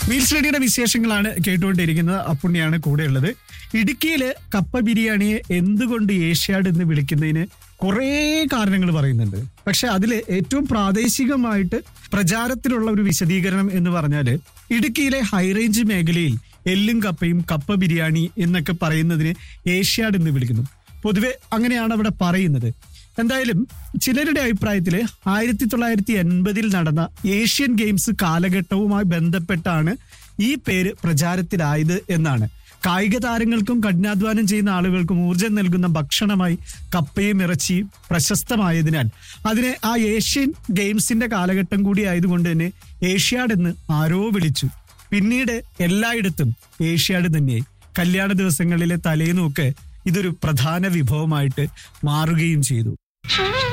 meals റെഡിയുടെ വിശേഷങ്ങളാണ് കേട്ടുകൊണ്ടിരിക്കുന്നത് അപ്പുണ്ണിയാണ് കൂടെയുള്ളത് ഇടുക്കിയില് കപ്പ ബിരിയാണിയെ എന്തുകൊണ്ട് ഏഷ്യാഡ് എന്ന് വിളിക്കുന്നതിന് കുറേ കാരണങ്ങൾ പറയുന്നുണ്ട് പക്ഷെ അതിൽ ഏറ്റവും പ്രാദേശികമായിട്ട് പ്രചാരത്തിലുള്ള ഒരു വിശദീകരണം എന്ന് പറഞ്ഞാല് ഇടുക്കിയിലെ ഹൈറേഞ്ച് മേഖലയിൽ എല്ലും കപ്പയും കപ്പ ബിരിയാണി എന്നൊക്കെ പറയുന്നതിന് ഏഷ്യാഡ് എന്ന് വിളിക്കുന്നു പൊതുവെ അങ്ങനെയാണ് അവിടെ പറയുന്നത് എന്തായാലും ചിലരുടെ അഭിപ്രായത്തിൽ ആയിരത്തി തൊള്ളായിരത്തി എൺപതിൽ നടന്ന ഏഷ്യൻ ഗെയിംസ് കാലഘട്ടവുമായി ബന്ധപ്പെട്ടാണ് ഈ പേര് പ്രചാരത്തിലായത് എന്നാണ് കായിക താരങ്ങൾക്കും കഠിനാധ്വാനം ചെയ്യുന്ന ആളുകൾക്കും ഊർജം നൽകുന്ന ഭക്ഷണമായി കപ്പയും ഇറച്ചിയും പ്രശസ്തമായതിനാൽ അതിനെ ആ ഏഷ്യൻ ഗെയിംസിന്റെ കാലഘട്ടം കൂടി ആയതുകൊണ്ട് തന്നെ ഏഷ്യാഡ് എന്ന് ആരോ വിളിച്ചു പിന്നീട് എല്ലായിടത്തും ഏഷ്യാഡ് തന്നെയായി കല്യാണ ദിവസങ്ങളിലെ തലേന്നുമൊക്കെ ഇതൊരു പ്രധാന വിഭവമായിട്ട് മാറുകയും ചെയ്തു